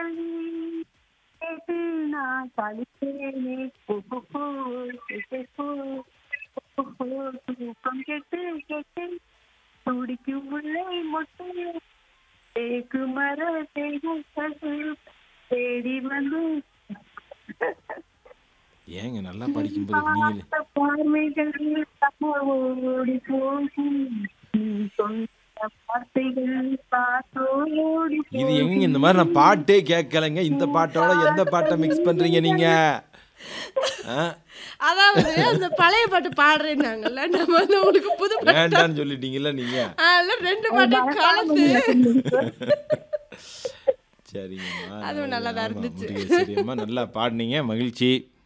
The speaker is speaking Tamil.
மணி கேட்டு நான் கழித்தேனே பூ, பூ, பூ, பூ, பூ, பூ, பூ, பூ, தூக்கம் கெட்டு கெட்டு துடிக்கும் முல்லை மொட்டு தேக்கு மர தேகு தேடி வந்து ஏங்க நல்லா படிக்கும்போது நீங்களே பார்த்த பார்வைகள் ஓடி போகும் நீ சொன்ன வார்த்தைகள் காத்தோடி இது எங்க இந்த மாதிரி நான் பாட்டே கேட்கலைங்க இந்த பாட்டோட எந்த பாட்டை மிக்ஸ் பண்றீங்க நீங்க ஆ? அதாவது அந்த பழைய பாட்டு பாடுறேன்னாங்கல்ல நம்ம வந்து உங்களுக்கு புது பாட்டு வேண்டான்னு சொல்லிட்டீங்கல்ல நீங்க அதெல்லாம் ரெண்டு பாட்டையும் கலந்து சரிங்கம்மா அதுவும் நல்லா தான் ஆமா, இருந்துச்சு. முருகேசரியம்மா நல்லா பாடினீங்க மகிழ்ச்சி